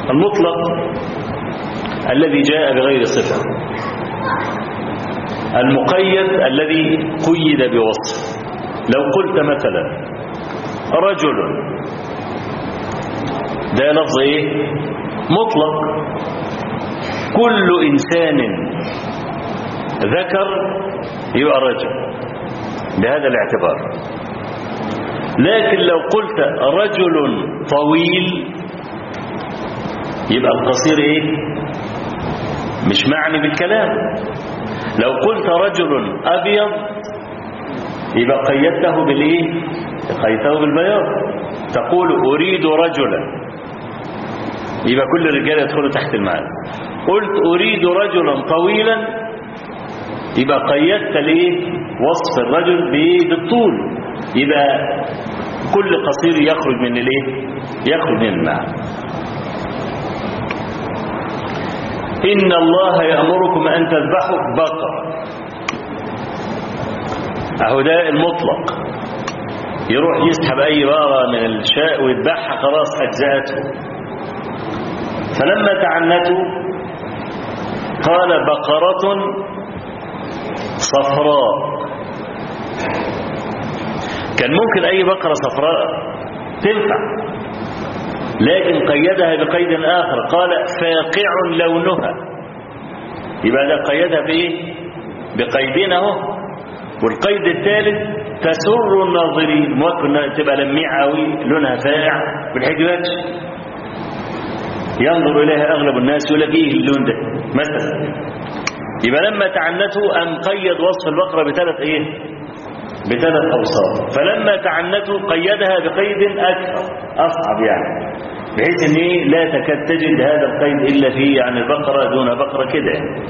المطلق الذي جاء بغير صفة المقيد الذي قيد بوصف لو قلت مثلا رجل ده لفظ ايه مطلق كل انسان ذكر يبقى رجل بهذا الاعتبار لكن لو قلت رجل طويل يبقى القصير ايه مش معني بالكلام لو قلت رجل ابيض يبقى قيدته بالايه قيدته بالبياض تقول اريد رجلا يبقى كل الرجال يدخلوا تحت المعنى قلت اريد رجلا طويلا يبقى قيدت ليه وصف الرجل بايه بالطول يبقى كل قصير يخرج من الايه يخرج من المعنى إن الله يأمركم أن تذبحوا بقر أهو ده المطلق يروح يسحب أي بقرة من الشاء ويذبحها خلاص أجزاته فلما تعنتوا قال بقرة صفراء كان ممكن أي بقرة صفراء تنفع لكن قيدها بقيد آخر قال فاقع لونها يبقى ده قيدها بإيه بقيدين اهو والقيد الثالث تسر الناظرين ممكن تبقى لميعة قوي لونها فاقع بالحجبات ينظر إليها أغلب الناس يقول لك إيه اللون ده مثلا يبقى لما تعنته أم قيد وصف البقرة بثلاث إيه بثلاث أوصاف فلما تعنته قيدها بقيد أكثر أصعب يعني بحيث ان ايه لا تكاد تجد هذا القيد إلا في يعني بقرة دون بقرة كده يعني.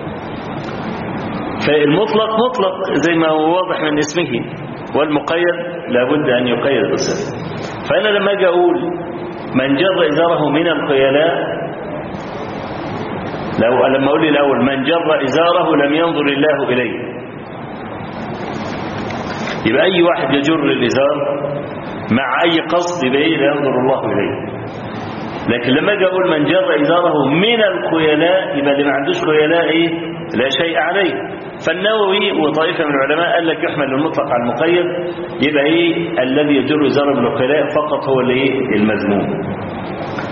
فالمطلق مطلق زي ما هو واضح من اسمه والمقيد لابد أن يقيد بصفة فأنا لما أجي أقول من جر إزاره من الخيلاء لو لما أقول لي الأول من جر إزاره لم ينظر الله إليه يبقى أي واحد يجر الإزار مع أي قصد يبقى إيه لا ينظر الله إليه لكن لما اجي اقول من جر ازاره من الخيلاء يبقى اللي ما عندوش خيلاء ايه لا شيء عليه فالنووي وطائفه من العلماء قال لك يحمل المطلق على المقيد يبقى ايه الذي يجر ازاره من الخيلاء فقط هو اللي ايه المذموم